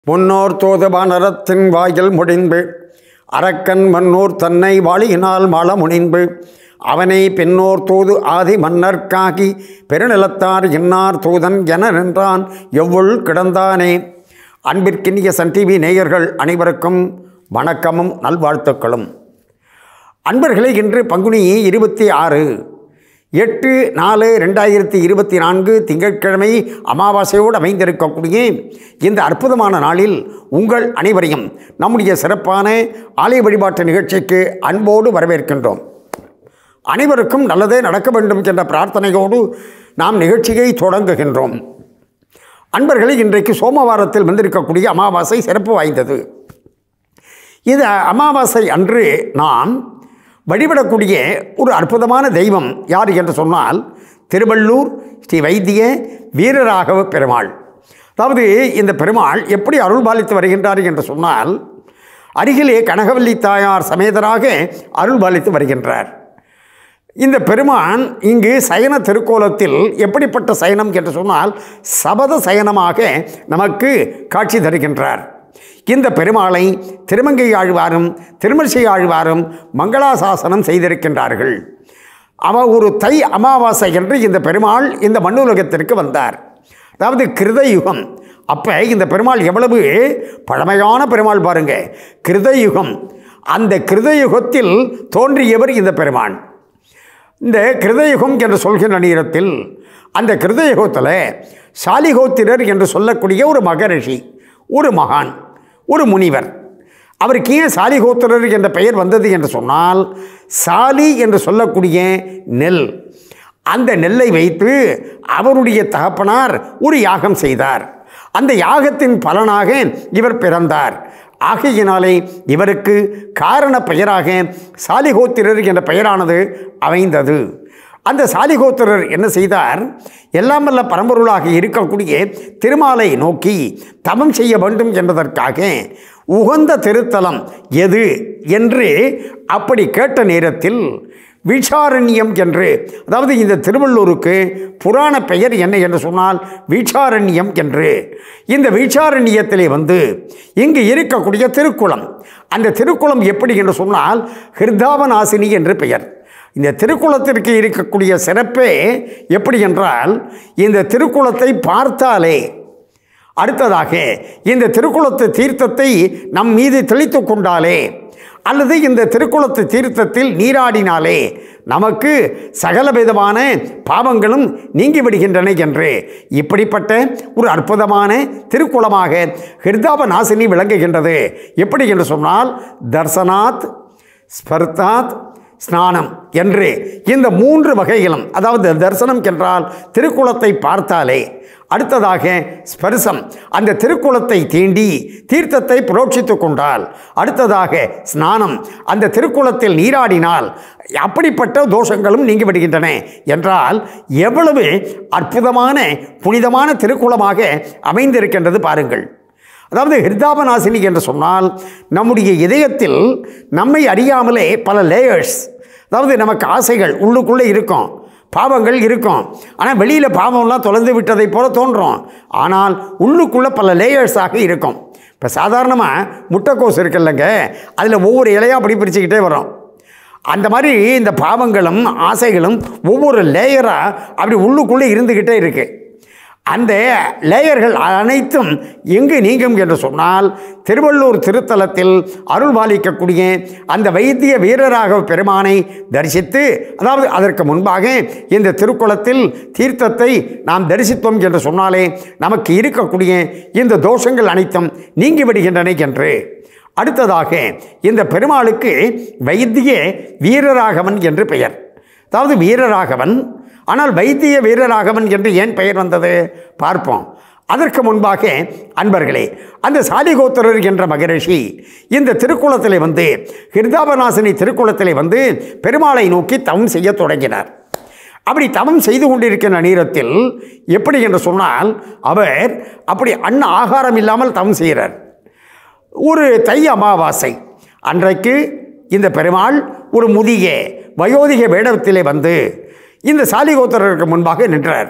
முன்னோர் தோதுபானரத்தின் வாயில் முடிந்து அரக்கன் மன்னோர் தன்னை வாளியினால் மாள முனிந்து அவனை பெண்ணோர் தூது ஆதி மன்னர்க்காகி பெருநிலத்தார் இன்னார் தூதன் என நின்றான் எவ்வுள் கிடந்தானே அன்பிற்கினிய சன் டிவி நேயர்கள் அனைவருக்கும் வணக்கமும் நல்வாழ்த்துக்களும் அன்பர்களே இன்று பங்குனி இருபத்தி ஆறு எட்டு நாலு ரெண்டாயிரத்தி இருபத்தி நான்கு திங்கட்கிழமை அமாவாசையோடு அமைந்திருக்கக்கூடிய இந்த அற்புதமான நாளில் உங்கள் அனைவரையும் நம்முடைய சிறப்பான ஆலய வழிபாட்டு நிகழ்ச்சிக்கு அன்போடு வரவேற்கின்றோம் அனைவருக்கும் நல்லதே நடக்க வேண்டும் என்ற பிரார்த்தனையோடு நாம் நிகழ்ச்சியை தொடங்குகின்றோம் அன்பர்களே இன்றைக்கு சோமவாரத்தில் வந்திருக்கக்கூடிய அமாவாசை சிறப்பு வாய்ந்தது இது அமாவாசை அன்று நாம் வழிபடக்கூடிய ஒரு அற்புதமான தெய்வம் யார் என்று சொன்னால் திருவள்ளூர் ஸ்ரீ வைத்திய வீரராகவ பெருமாள் அதாவது இந்த பெருமாள் எப்படி அருள் பாலித்து வருகின்றார் என்று சொன்னால் அருகிலே கனகவல்லி தாயார் சமேதராக அருள் பாலித்து வருகின்றார் இந்த பெருமான் இங்கு சயன திருக்கோலத்தில் எப்படிப்பட்ட சயனம் என்று சொன்னால் சபத சயனமாக நமக்கு காட்சி தருகின்றார் இந்த பெருமாளை திருமங்கை ஆழ்வாரும் திருமரிசை ஆழ்வாரும் மங்களாசாசனம் செய்திருக்கின்றார்கள் அவ ஒரு தை அமாவாசை என்று இந்த பெருமாள் இந்த மண்ணுலகத்திற்கு வந்தார் அதாவது கிருதயுகம் அப்போ இந்த பெருமாள் எவ்வளவு பழமையான பெருமாள் பாருங்க கிருதயுகம் அந்த கிருதயுகத்தில் தோன்றியவர் இந்த பெருமான் இந்த கிருதயுகம் என்று சொல்கின்ற நேரத்தில் அந்த கிருதயுகத்தில் சாலிகோத்திரர் என்று சொல்லக்கூடிய ஒரு மகரிஷி ஒரு மகான் ஒரு முனிவர் அவருக்கு ஏன் சாலிகோத்திரர் என்ற பெயர் வந்தது என்று சொன்னால் சாலி என்று சொல்லக்கூடிய நெல் அந்த நெல்லை வைத்து அவருடைய தகப்பனார் ஒரு யாகம் செய்தார் அந்த யாகத்தின் பலனாக இவர் பிறந்தார் ஆகையினாலே இவருக்கு காரண பெயராக சாலிகோத்திரர் என்ற பெயரானது அமைந்தது அந்த சாலிகோத்திரர் என்ன செய்தார் எல்லாம் வல்ல பரம்பொருளாக இருக்கக்கூடிய திருமாலை நோக்கி தவம் செய்ய வேண்டும் என்பதற்காக உகந்த திருத்தலம் எது என்று அப்படி கேட்ட நேரத்தில் வீச்சாரண்யம் என்று அதாவது இந்த திருவள்ளூருக்கு புராண பெயர் என்ன என்று சொன்னால் வீச்சாரண்யம் என்று இந்த வீச்சாரண்யத்திலே வந்து இங்கு இருக்கக்கூடிய திருக்குளம் அந்த திருக்குளம் எப்படி என்று சொன்னால் ஹிருதாவநாசினி என்று பெயர் இந்த திருக்குளத்திற்கு இருக்கக்கூடிய சிறப்பே எப்படி என்றால் இந்த திருக்குளத்தை பார்த்தாலே அடுத்ததாக இந்த திருக்குளத்து தீர்த்தத்தை நம் மீது தெளித்து கொண்டாலே அல்லது இந்த திருக்குளத்து தீர்த்தத்தில் நீராடினாலே நமக்கு சகலவிதமான பாவங்களும் நீங்கிவிடுகின்றன என்று இப்படிப்பட்ட ஒரு அற்புதமான திருக்குளமாக ஹிருதாப நாசினி விளங்குகின்றது எப்படி என்று சொன்னால் தர்சனாத் ஸ்பர்தாத் ஸ்நானம் என்று இந்த மூன்று வகைகளும் அதாவது தரிசனம் என்றால் திருக்குளத்தை பார்த்தாலே அடுத்ததாக ஸ்பர்சம் அந்த திருக்குளத்தை தீண்டி தீர்த்தத்தை புரோட்சித்து கொண்டால் அடுத்ததாக ஸ்நானம் அந்த திருக்குளத்தில் நீராடினால் அப்படிப்பட்ட தோஷங்களும் நீங்கிவிடுகின்றன என்றால் எவ்வளவு அற்புதமான புனிதமான திருக்குளமாக அமைந்திருக்கின்றது பாருங்கள் அதாவது ஹிருதாபநாசினி என்று சொன்னால் நம்முடைய இதயத்தில் நம்மை அறியாமலே பல லேயர்ஸ் அதாவது நமக்கு ஆசைகள் உள்ளுக்குள்ளே இருக்கும் பாவங்கள் இருக்கும் ஆனால் வெளியில் பாவம்லாம் தொலைந்து விட்டதை போல தோன்றும் ஆனால் உள்ளுக்குள்ளே பல லேயர்ஸாக இருக்கும் இப்போ சாதாரணமாக முட்டைக்கோஸ் இருக்குல்லங்க அதில் ஒவ்வொரு இலையாக அப்படி பிரிச்சுக்கிட்டே வரும் அந்த மாதிரி இந்த பாவங்களும் ஆசைகளும் ஒவ்வொரு லேயராக அப்படி உள்ளுக்குள்ளே இருந்துக்கிட்டே இருக்குது அந்த லேயர்கள் அனைத்தும் எங்கு நீங்கும் என்று சொன்னால் திருவள்ளூர் திருத்தலத்தில் அருள் பாலிக்கக்கூடிய அந்த வைத்திய வீரராக பெருமானை தரிசித்து அதாவது அதற்கு முன்பாக இந்த திருக்குளத்தில் தீர்த்தத்தை நாம் தரிசித்தோம் என்று சொன்னாலே நமக்கு இருக்கக்கூடிய இந்த தோஷங்கள் அனைத்தும் நீங்கிவிடுகின்றன என்று அடுத்ததாக இந்த பெருமாளுக்கு வைத்திய வீரராகவன் என்று பெயர் அதாவது வீரராகவன் ஆனால் வைத்திய வீரராகவன் என்று ஏன் பெயர் வந்தது பார்ப்போம் அதற்கு முன்பாக அன்பர்களே அந்த சாலிகோத்திரர் என்ற மகரிஷி இந்த திருக்குளத்திலே வந்து ஹிருதாபநாசினி திருக்குளத்திலே வந்து பெருமாளை நோக்கி தவம் செய்ய தொடங்கினார் அப்படி தவம் செய்து கொண்டிருக்கின்ற நேரத்தில் எப்படி என்று சொன்னால் அவர் அப்படி அன்ன ஆகாரம் இல்லாமல் தவம் செய்கிறார் ஒரு தை அமாவாசை அன்றைக்கு இந்த பெருமாள் ஒரு முதிய வயோதிக வேடத்திலே வந்து இந்த சாலிகோத்திரருக்கு முன்பாக நின்றார்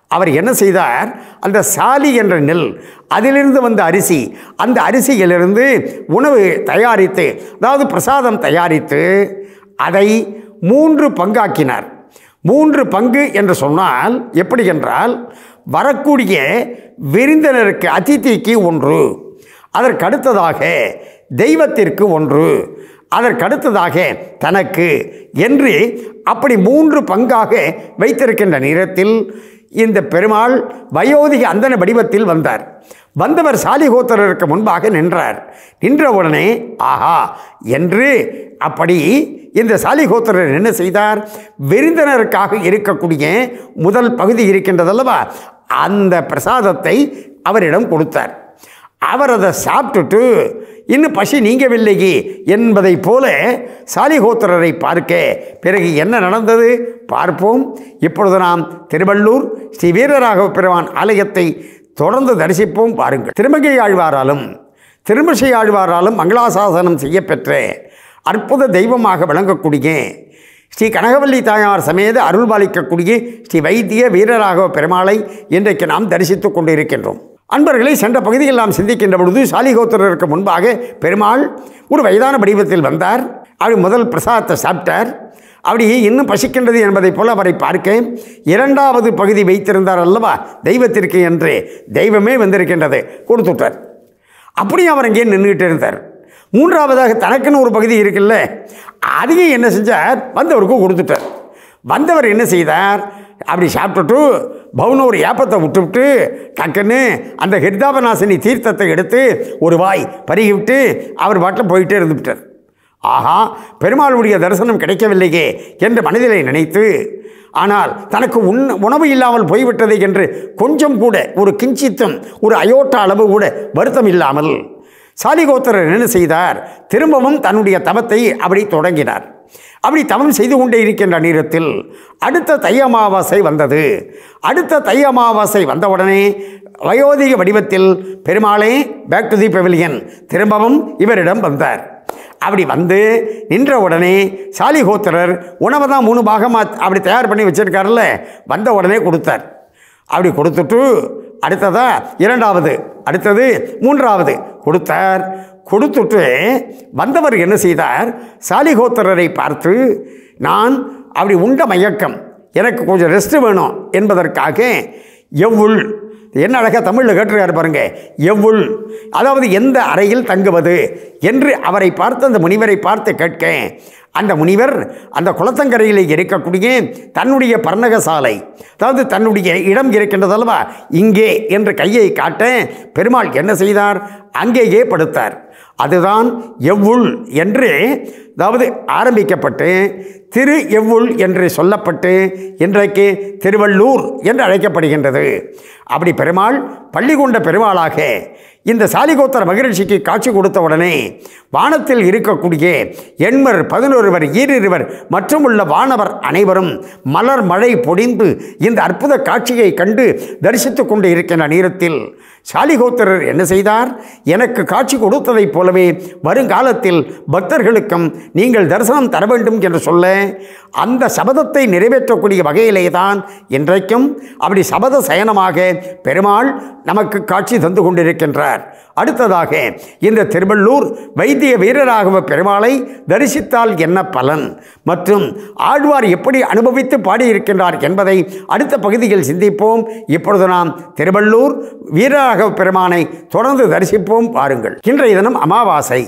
அவர் என்ன செய்தார் அந்த சாலி என்ற நெல் அதிலிருந்து வந்த அரிசி அந்த அரிசியிலிருந்து உணவு தயாரித்து அதாவது பிரசாதம் தயாரித்து அதை மூன்று பங்காக்கினார் மூன்று பங்கு என்று சொன்னால் எப்படி என்றால் வரக்கூடிய விருந்தினருக்கு அதிதிக்கு ஒன்று அதற்கடுத்ததாக தெய்வத்திற்கு ஒன்று அதற்கடுத்ததாக தனக்கு என்று அப்படி மூன்று பங்காக வைத்திருக்கின்ற நேரத்தில் இந்த பெருமாள் வயோதிக அந்தன வடிவத்தில் வந்தார் வந்தவர் சாலிகோத்தரருக்கு முன்பாக நின்றார் நின்றவுடனே ஆஹா என்று அப்படி இந்த சாலிகோத்திரர் என்ன செய்தார் விருந்தினருக்காக இருக்கக்கூடிய முதல் பகுதி இருக்கின்றதல்லவா அந்த பிரசாதத்தை அவரிடம் கொடுத்தார் அவர் அதை சாப்பிட்டுட்டு இன்னும் பசி நீங்கவில்லையே என்பதை போல சாலிகோத்திரரை பார்க்க பிறகு என்ன நடந்தது பார்ப்போம் இப்பொழுது நாம் திருவள்ளூர் ஸ்ரீ வீரராகவ பெருமான் ஆலயத்தை தொடர்ந்து தரிசிப்போம் பாருங்கள் திருமங்கை ஆழ்வாராலும் திருமிசை ஆழ்வாராலும் மங்களாசாசனம் செய்யப்பெற்ற அற்புத தெய்வமாக விளங்கக்கூடிய ஸ்ரீ கனகவல்லி தாயார் சமேத அருள்பாலிக்கக்கூடிய ஸ்ரீ வைத்திய வீரராகவ பெருமாளை இன்றைக்கு நாம் தரிசித்துக் கொண்டிருக்கின்றோம் அன்பர்களை சென்ற பகுதியில் நாம் சிந்திக்கின்ற பொழுது சாலிகோத்திரருக்கு முன்பாக பெருமாள் ஒரு வயதான வடிவத்தில் வந்தார் அவர் முதல் பிரசாதத்தை சாப்பிட்டார் அப்படி இன்னும் பசிக்கின்றது என்பதைப் போல அவரை பார்க்க இரண்டாவது பகுதி வைத்திருந்தார் அல்லவா தெய்வத்திற்கு என்று தெய்வமே வந்திருக்கின்றது கொடுத்துட்டார் அப்படியும் அவர் அங்கேயே நின்றுக்கிட்டு இருந்தார் மூன்றாவதாக தனக்குன்னு ஒரு பகுதி இருக்குல்ல அதையும் என்ன செஞ்சார் வந்தவருக்கு கொடுத்துட்டார் வந்தவர் என்ன செய்தார் அப்படி சாப்பிட்டுட்டு பவுன ஒரு ஏப்பத்தை விட்டுவிட்டு டக்குன்னு அந்த ஹிர்தாபநாசினி தீர்த்தத்தை எடுத்து ஒரு வாய் பருகிவிட்டு அவர் பாட்டில் போயிட்டே இருந்துவிட்டார் ஆஹா பெருமாளுடைய தரிசனம் கிடைக்கவில்லையே என்று மனதிலே நினைத்து ஆனால் தனக்கு உண் உணவு இல்லாமல் போய்விட்டது என்று கொஞ்சம் கூட ஒரு கிஞ்சித்தம் ஒரு அயோட்டா அளவு கூட வருத்தம் இல்லாமல் சாலிகோத்தரர் என்ன செய்தார் திரும்பவும் தன்னுடைய தவத்தை அப்படி தொடங்கினார் அப்படி தவம் செய்து கொண்டே இருக்கின்ற நேரத்தில் அடுத்த தை அமாவாசை வந்தது அடுத்த தை அமாவாசை வந்தவுடனே வயோதிக வடிவத்தில் பெருமாளே பேக் டு தி பெவிலியன் திரும்பவும் இவரிடம் வந்தார் அப்படி வந்து நின்ற உடனே சாலிகோத்திரர் உணவை தான் மூணு பாகமாக அப்படி தயார் பண்ணி வச்சிருக்காருல்ல வந்த உடனே கொடுத்தார் அப்படி கொடுத்துட்டு அடுத்ததா இரண்டாவது அடுத்தது மூன்றாவது கொடுத்தார் கொடுத்துட்டு வந்தவர் என்ன செய்தார் சாலிகோத்திரரை பார்த்து நான் அப்படி உண்ட மயக்கம் எனக்கு கொஞ்சம் ரெஸ்ட் வேணும் என்பதற்காக எவ்வுள் என்ன அழகாக தமிழில் கேட்டிருக்காரு பாருங்க எவ்வுள் அதாவது எந்த அறையில் தங்குவது என்று அவரை பார்த்து அந்த முனிவரை பார்த்து கேட்க அந்த முனிவர் அந்த குளத்தங்கரையில் இருக்கக்கூடிய தன்னுடைய பர்ணக சாலை அதாவது தன்னுடைய இடம் இருக்கின்றதல்லவா இங்கே என்று கையை காட்ட பெருமாள் என்ன செய்தார் அங்கேயே படுத்தார் அதுதான் எவ்வுள் என்று அதாவது ஆரம்பிக்கப்பட்டு திரு எவ்வுள் என்று சொல்லப்பட்டு இன்றைக்கு திருவள்ளூர் என்று அழைக்கப்படுகின்றது அப்படி பெருமாள் பள்ளி கொண்ட பெருமாளாக இந்த சாலிகோத்தர மகிழ்ச்சிக்கு காட்சி கொடுத்த உடனே வானத்தில் இருக்கக்கூடிய எண்மர் பதினொருவர் ஈரிருவர் மற்றும் உள்ள வானவர் அனைவரும் மலர் மழை பொடிந்து இந்த அற்புத காட்சியை கண்டு தரிசித்து கொண்டு இருக்கின்ற நேரத்தில் சாலிகோத்திரர் என்ன செய்தார் எனக்கு காட்சி கொடுத்ததைப் போலவே வருங்காலத்தில் பக்தர்களுக்கும் நீங்கள் தரிசனம் தர வேண்டும் என்று சொல்ல அந்த சபதத்தை நிறைவேற்றக்கூடிய வகையிலே தான் இன்றைக்கும் அப்படி சபத சயனமாக பெருமாள் நமக்கு காட்சி தந்து கொண்டிருக்கின்றார் அடுத்ததாக இந்த திருவள்ளூர் வைத்திய வீரராகவ பெருமாளை தரிசித்தால் என்ன பலன் மற்றும் ஆழ்வார் எப்படி அனுபவித்து பாடியிருக்கின்றார் என்பதை அடுத்த பகுதியில் சிந்திப்போம் இப்பொழுது நாம் திருவள்ளூர் வீரராகவ பெருமானை தொடர்ந்து தரிசிப்போம் பாருங்கள் இன்றைய தினம் அமாவாசை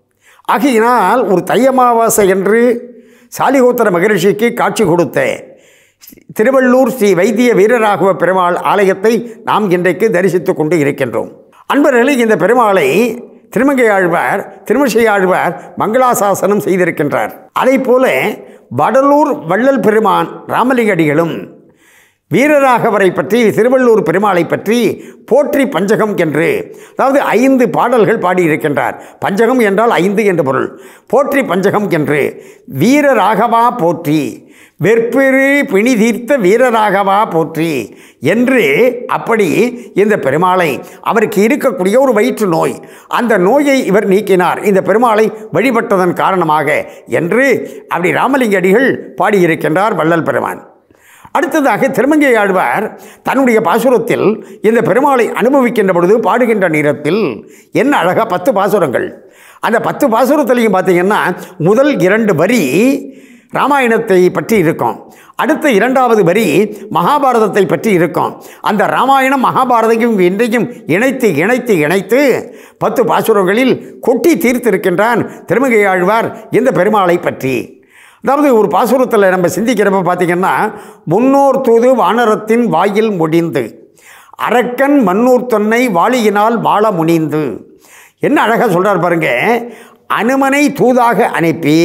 ஆகையினால் ஒரு தை அமாவாசை என்று சாலிகோத்தர மகரிஷிக்கு காட்சி கொடுத்த திருவள்ளூர் ஸ்ரீ வைத்திய வீரராகவ பெருமாள் ஆலயத்தை நாம் இன்றைக்கு தரிசித்துக் கொண்டு இருக்கின்றோம் அன்பர்களே இந்த பெருமாளை திருமங்கை ஆழ்வார் திருமிசை ஆழ்வார் மங்களாசாசனம் செய்திருக்கின்றார் அதை போல வடலூர் வள்ளல் பெருமான் ராமலிங்கடிகளும் வீரராகவரை பற்றி திருவள்ளூர் பெருமாளை பற்றி போற்றி பஞ்சகம் என்று அதாவது ஐந்து பாடல்கள் பாடியிருக்கின்றார் பஞ்சகம் என்றால் ஐந்து என்று பொருள் போற்றி பஞ்சகம் என்று வீரராகவா போற்றி வெற்பெரு பிணி தீர்த்த வீரராகவா போற்றி என்று அப்படி இந்த பெருமாளை அவருக்கு இருக்கக்கூடிய ஒரு வயிற்று நோய் அந்த நோயை இவர் நீக்கினார் இந்த பெருமாளை வழிபட்டதன் காரணமாக என்று அப்படி ராமலிங்க அடிகள் பாடியிருக்கின்றார் வள்ளல் பெருமான் அடுத்ததாக திருமங்கை ஆழ்வார் தன்னுடைய பாசுரத்தில் இந்த பெருமாளை அனுபவிக்கின்ற பொழுது பாடுகின்ற நேரத்தில் என்ன அழகா பத்து பாசுரங்கள் அந்த பத்து பாசுரத்திலையும் பார்த்தீங்கன்னா முதல் இரண்டு வரி ராமாயணத்தை பற்றி இருக்கும் அடுத்த இரண்டாவது வரி மகாபாரதத்தை பற்றி இருக்கும் அந்த ராமாயணம் மகாபாரதையும் இன்றையும் இணைத்து இணைத்து இணைத்து பத்து பாசுரங்களில் கொட்டி தீர்த்திருக்கின்றான் திருமங்கை ஆழ்வார் இந்த பெருமாளை பற்றி அதாவது ஒரு பாசுரத்தில் நம்ம சிந்திக்கிறப்ப பார்த்தீங்கன்னா முன்னோர் தூது வானரத்தின் வாயில் முடிந்து அரக்கன் மன்னூர் தொன்னை வாளியினால் வாழ முனிந்து என்ன அழகாக சொல்கிறார் பாருங்க அனுமனை தூதாக அனுப்பி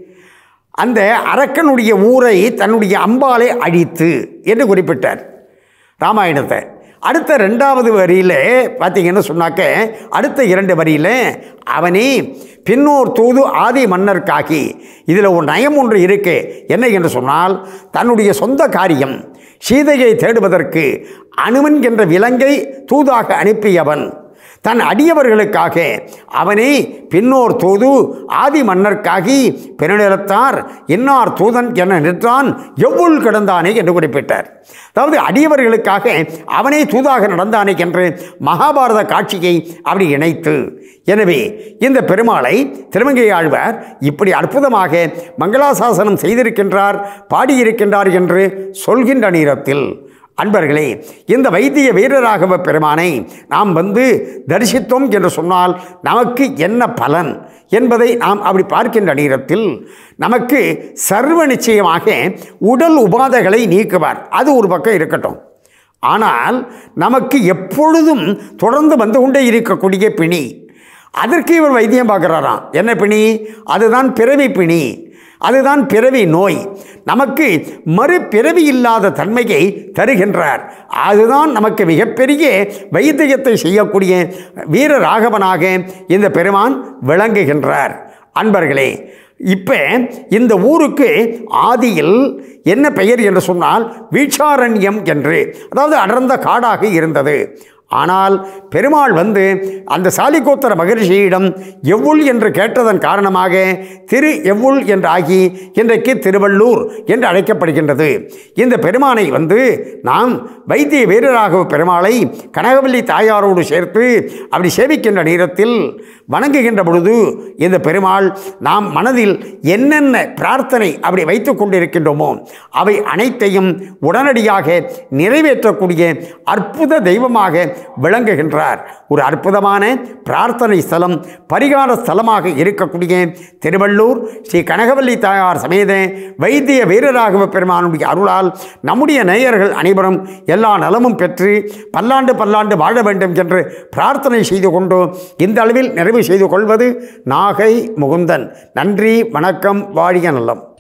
அந்த அரக்கனுடைய ஊரை தன்னுடைய அம்பாலை அழித்து என்று குறிப்பிட்டார் ராமாயணத்தை அடுத்த ரெண்டாவது வரியில் பார்த்தீங்கன்னு சொன்னாக்க அடுத்த இரண்டு வரியில் அவனே பின்னோர் தூது ஆதி மன்னர்க்காகி இதில் ஒரு நயம் ஒன்று இருக்கு என்ன என்று சொன்னால் தன்னுடைய சொந்த காரியம் சீதையை தேடுவதற்கு அனுமன் என்ற விலங்கை தூதாக அனுப்பியவன் தன் அடியவர்களுக்காக அவனே பின்னோர் தூது ஆதி மன்னர்க்காகி பெருநிலத்தார் இன்னார் தூதன் என நின்றான் எவ்வுள் கிடந்தானே என்று குறிப்பிட்டார் அதாவது அடியவர்களுக்காக அவனே தூதாக நடந்தானே என்று மகாபாரத காட்சியை அப்படி இணைத்து எனவே இந்த பெருமாளை திருமங்கை ஆழ்வார் இப்படி அற்புதமாக மங்களாசாசனம் செய்திருக்கின்றார் பாடியிருக்கின்றார் என்று சொல்கின்ற நேரத்தில் அன்பர்களே இந்த வைத்திய வீரராகவ பெருமானை நாம் வந்து தரிசித்தோம் என்று சொன்னால் நமக்கு என்ன பலன் என்பதை நாம் அப்படி பார்க்கின்ற நேரத்தில் நமக்கு சர்வ நிச்சயமாக உடல் உபாதைகளை நீக்குவார் அது ஒரு பக்கம் இருக்கட்டும் ஆனால் நமக்கு எப்பொழுதும் தொடர்ந்து வந்து கொண்டே இருக்கக்கூடிய பிணி அதற்கு இவர் வைத்தியம் பார்க்குறாராம் என்ன பிணி அதுதான் பிறவி பிணி அதுதான் பிறவி நோய் நமக்கு மறுபிறவி இல்லாத தன்மையை தருகின்றார் அதுதான் நமக்கு மிகப்பெரிய வைத்தியத்தை செய்யக்கூடிய வீர ராகவனாக இந்த பெருமான் விளங்குகின்றார் அன்பர்களே இப்போ இந்த ஊருக்கு ஆதியில் என்ன பெயர் என்று சொன்னால் வீட்சாரண்யம் என்று அதாவது அடர்ந்த காடாக இருந்தது ஆனால் பெருமாள் வந்து அந்த சாலிகோத்தர மகரிஷியிடம் எவ்வுள் என்று கேட்டதன் காரணமாக திரு எவ்வுள் என்று ஆகி இன்றைக்கு திருவள்ளூர் என்று அழைக்கப்படுகின்றது இந்த பெருமானை வந்து நாம் வைத்திய வீரராகவ பெருமாளை கனகவல்லி தாயாரோடு சேர்த்து அப்படி சேவிக்கின்ற நேரத்தில் வணங்குகின்ற பொழுது இந்த பெருமாள் நாம் மனதில் என்னென்ன பிரார்த்தனை அப்படி வைத்து கொண்டிருக்கின்றோமோ அவை அனைத்தையும் உடனடியாக நிறைவேற்றக்கூடிய அற்புத தெய்வமாக விளங்குகின்றார் ஒரு அற்புதமான பிரார்த்தனை ஸ்தலம் பரிகார ஸ்தலமாக இருக்கக்கூடிய திருவள்ளூர் ஸ்ரீ கனகவல்லி தாயார் சமேத வைத்திய வீரராகவ பெருமானுடைய அருளால் நம்முடைய நேயர்கள் அனைவரும் எல்லா நலமும் பெற்று பல்லாண்டு பல்லாண்டு வாழ வேண்டும் என்று பிரார்த்தனை செய்து கொண்டு இந்த அளவில் நிறைவு செய்து கொள்வது நாகை முகுந்தன் நன்றி வணக்கம் வாழிய நலம்